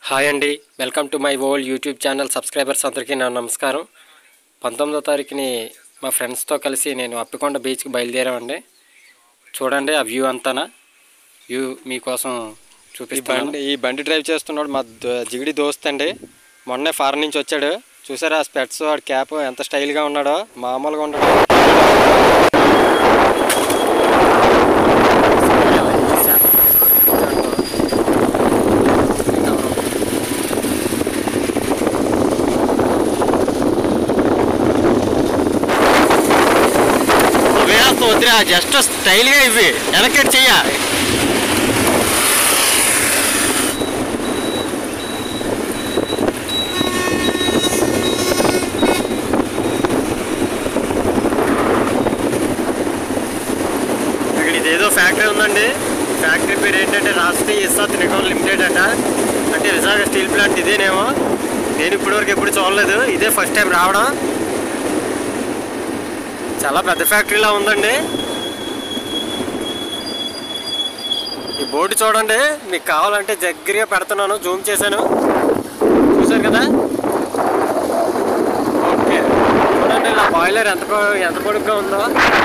hi అండి welcome to my old YouTube channel subscribers అందరికీ నా నమస్కారం పంతొమ్మిదో తారీఖుని మా ఫ్రెండ్స్తో కలిసి నేను అప్పికొండ బీచ్కి బయలుదేరామండి చూడండి ఆ వ్యూ అంతానా వ్యూ మీకోసం చూపి బండి ఈ బండి డ్రైవ్ చేస్తున్నాడు మా ద- జిగిడి దోస్త్ అండి మొన్నే ఫారెన్ నుంచి వచ్చాడు చూసారా ఆ స్పెట్స్ వాడి క్యాప్ ఎంత స్టైల్గా ఉన్నాడో మామూలుగా ఉన్నాడు వద్దురా జస్ట్ స్టైల్గా ఇవి వెనకెట్ చెయ్య ఇక్కడ ఇదేదో ఫ్యాక్టరీ ఉందండి ఫ్యాక్టరీ పేరు ఏంటంటే రాష్ట్రీయ ఇస్సాత్ నిగమ్ లిమిటెడ్ అట అంటే విశాఖ స్టీల్ ప్లాంట్ ఇదేనేమో నేను ఇప్పటివరకు ఎప్పుడు చూడలేదు ఇదే ఫస్ట్ టైం రావడం చాలా పెద్ద ఫ్యాక్టరీలా ఉందండి ఈ బోర్డు చూడండి మీకు కావాలంటే దగ్గరగా పెడుతున్నాను జూమ్ చేశాను చూసారు కదా ఓకే చూడండి ఇలా బాయిలర్ ఎంత పొ- ఎంత పొడుగ్గా ఉందో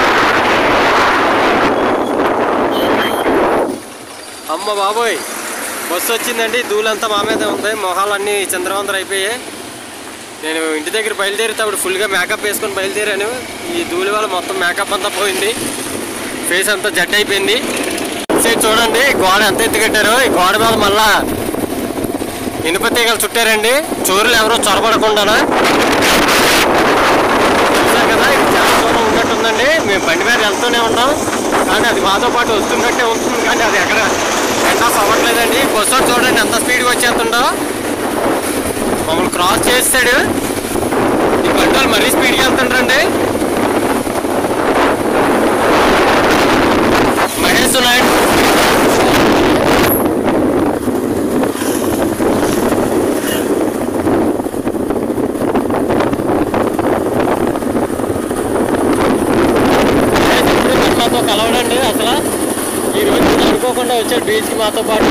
అమ్మ బాబోయ్ బస్సు వచ్చిందండి ధూళంతా మా మీదే ఉంది మొహాలన్నీ చంద్రవందర అయిపోయాయి నేను ఇంటి దగ్గర బయలుదేరేటప్పుడు ఫుల్గా మేకప్ వేసుకొని బయలుదేరాను ఈ ధూళి వల్ల మొత్తం మేకప్ అంతా పోయింది ఫేస్ అంతా జడ్ అయిపోయింది సైడ్ చూడండి గోడ ఎంత ఎత్తు కట్టారు ఈ గోడ మీద మళ్ళా ఇనుప తీగలు చుట్టారండి చోరులు ఎవరో చొరబడకుండా చూసారు కదా ఇది చాలా దూరం ఉన్నట్టుందండి మేము బండి మీద వెళ్తూనే ఉన్నాం కానీ అది మాతో పాటు వస్తున్నట్టే ఉంటుంది కానీ అది ఎక్కడ ఎండాస్ అవ్వట్లేదండి బస్సు వాడు చూడండి ఎంత స్పీడ్గా వచ్చేస్తుండో మమ్మల్ని క్రాస్ చేస్తాడు ఈ బండి వాళ్ళు మరీ స్పీడ్గా వెళ్తుండ్రండి మహేష్ నాయుడు మహేష్ ఎప్పుడు మీరు మాతో కలవడండి అసలు ఈ రోజు మీరు అనుకోకుండా వచ్చాడు బీచ్కి మాతో పాటు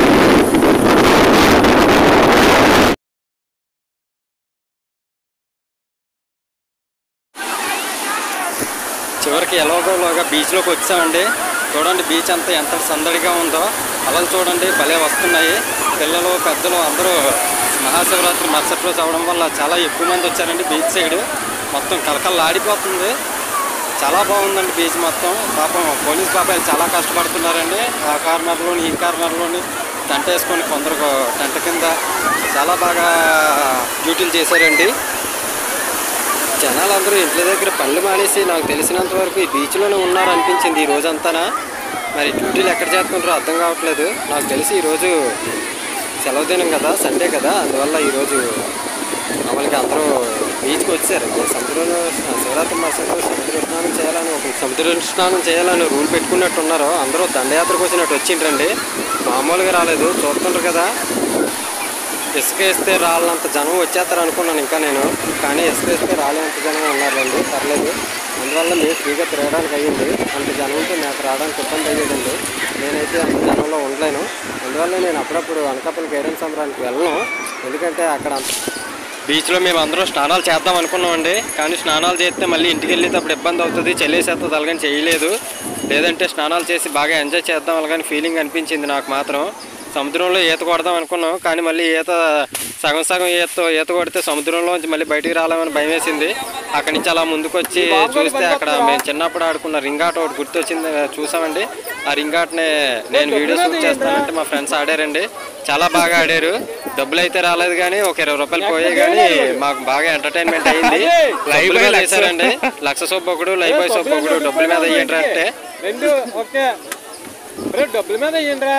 చివరికి ఎలాగోలాగా బీచ్లోకి వచ్చామండి చూడండి బీచ్ అంతా ఎంత సందడిగా ఉందో అలలు చూడండి భలే వస్తున్నాయి పిల్లలు పెద్దలు అందరూ మహాశివరాత్రి మరుసటి రోజు అవడం వల్ల చాలా ఎక్కువ మంది వచ్చారండి బీచ్ సైడ్ మొత్తం కలకల్లాడిపోతుంది చాలా బాగుందండి బీచ్ మొత్తం పాపం పోలీస్ బాబాయ్ చాలా కష్టపడుతున్నారండి ఆ కార్నర్లోని ఈ కార్నర్లోని టెంట్ వేసుకొని కొందరు టెంట్ కింద చాలా బాగా డ్యూటీలు చేశారండి జనాలందరూ ఇంట్ల దగ్గర పనులు మానేసి నాకు తెలిసినంత వరకు ఈ బీచ్లోనే ఉన్నారు అనిపించింది ఈ రోజంతానా మరి డ్యూటీలు ఎక్కడ చేస్తుంటారో అర్థం కావట్లేదు నాకు తెలిసి ఈరోజు సెలవు దినం కదా సండే కదా అందువల్ల ఈరోజు మామూలుగా అందరూ బీచ్కి వచ్చారు సముద్రంలో శివరాత్రి మాసంలో సముద్ర స్నానం చేయాలని ఒక సముద్ర స్నానం చేయాలని రూల్ పెట్టుకున్నట్టున్నారు అందరూ దండయాత్రకు వచ్చినట్టు వచ్చిండ్రండి మామూలుగా రాలేదు చూస్తుంటారు కదా ఇసుక వేస్తే రాళ్ళంత జనం వచ్చేస్తారు అనుకున్నాను ఇంకా నేను కానీ ఇసుక వేస్తే రాలేంత జనం ఉన్నారండి పర్లేదు అందువల్ల మేము ఫ్రీగా తిరగడానికి అయ్యింది అంత జనం ఉంటే నాకు రావడానికి ఇబ్బంది అయ్యేదండి నేనైతే అంత జనంలో ఉండలేను అందువల్ల నేను అప్పుడప్పుడు అనకాపల్లి గైడెన్స్ సంబరానికి వెళ్ళను ఎందుకంటే అక్కడ అంత బీచ్లో మేము అందరం స్నానాలు చేద్దాం అనుకున్నామండి కానీ స్నానాలు చేస్తే మళ్ళీ ఇంటికి వెళ్ళేటప్పుడు ఇబ్బంది అవుతుంది చల్లేసేస్తుంది అలాగని చేయలేదు లేదంటే స్నానాలు చేసి బాగా ఎంజాయ్ చేద్దాం అలాగని ఫీలింగ్ అనిపించింది నాకు మాత్రం సముద్రంలో ఈత కొడదాం అనుకున్నాం కానీ మళ్ళీ ఈత సగం సగం ఈత ఈత కొడితే సముద్రంలోంచి మళ్ళీ బయటికి రాలేమని భయం వేసింది అక్కడి నుంచి అలా ముందుకు వచ్చి చూస్తే అక్కడ మేము చిన్నప్పుడు ఆడుకున్న రింగాట్ ఒకటి గుర్తొచ్చింది చూసామండి ఆ రింగాట్నే నేను వీడియో షూట్ చేస్తానంటే మా ఫ్రెండ్స్ ఆడారండి చాలా బాగా ఆడారు డబ్బులు అయితే రాలేదు కానీ ఒక ఇరవై రూపాయలు పోయాయి కానీ మాకు బాగా ఎంటర్టైన్మెంట్ అయింది లైవ్ మీద వేశారండి లక్ష సోప్ ఒకడు లైవ్ బాయ్ సోప్ ఒకడు డబ్బుల మీద ఏంటంటే రెండు ఓకే రే డబ్బుల మీద అయ్యిండ్రా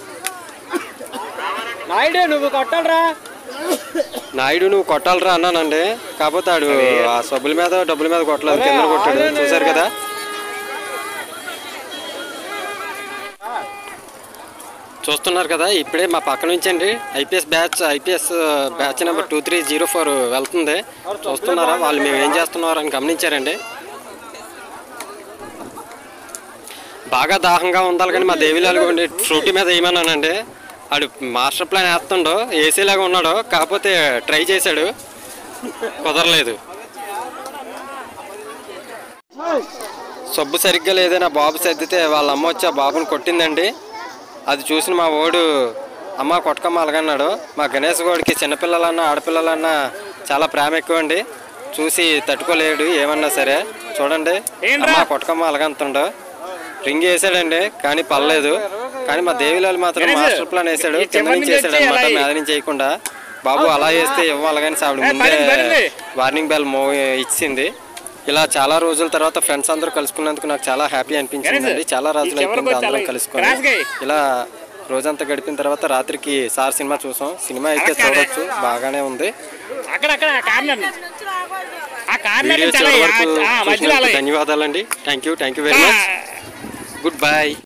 నాయుడు నువ్వు కొట్టాలరా నాయుడు నువ్వు కొట్టాలరా అన్నానండి కాకపోతే ఆడు ఆ సబ్బుల మీద డబ్బుల మీద కొట్టలేదు కింద కొట్టాడు చూసారు కదా చూస్తున్నారు కదా ఇప్పుడే మా పక్క నుంచి అండి IPS batch IPS batch number two three zero four వెళ్తుంది చూస్తున్నారా వాళ్ళు మేము ఏం చేస్తున్నారు అని గమనించారండి బాగా దాహంగా ఉండాలి కానీ మా దేవిలాలు ఫ్రూటీ మీద వేయమన్నానండి ఆడు మాస్టర్ ప్లాన్ వేస్తుండో వేసేలాగా ఉన్నాడు కాకపోతే ట్రై చేశాడు కుదరలేదు సబ్బు సరిగ్గా లేదని ఆ బాబు సర్దితే వాళ్ళ అమ్మ వచ్చి ఆ బాబుని కొట్టిందండి అది చూసిన మా ఓడు అమ్మ కొట్టకమ్మ అలగన్నాడు మా గణేష్ గోడికి చిన్నపిల్లలన్నా ఆడపిల్లలన్నా చాలా ప్రేమ ఎక్కువ అండి చూసి తట్టుకోలేడు ఏమన్నా సరే చూడండి అమ్మ కొట్టకమ్మ అలగంతుండో రింగ్ వేసాడండి కానీ పర్లేదు కానీ మా దేవిలాల్ మాత్రం మాస్టర్ ప్లాన్ వేసాడు కింద నుంచి వేసాడు అనమాట మీద నుంచి చేయకుండా బాబు అలా వేస్తే ఇవ్వాలి కానీ ఆవిడ ముందే వార్నింగ్ బెల్ మో ఇచ్చింది ఇలా చాలా రోజుల తర్వాత ఫ్రెండ్స్ అందరూ కలుసుకున్నందుకు నాకు చాలా హ్యాపీ అనిపించింది అండి చాలా రోజులు అయిపోయింది అందరం కలుసుకొని ఇలా రోజంతా గడిపిన తర్వాత రాత్రికి సార్ సినిమా చూసాం సినిమా అయితే చూడొచ్చు బాగానే ఉంది అక్కడ అక్కడ ఆ కార్నర్ ఆ కార్నర్ వీడియో నుంచి చివరి అలా వరకు ఆ, మధ్యలో చూసినందుకు అలా ధన్యవాదాలండి thank you thank you very much good by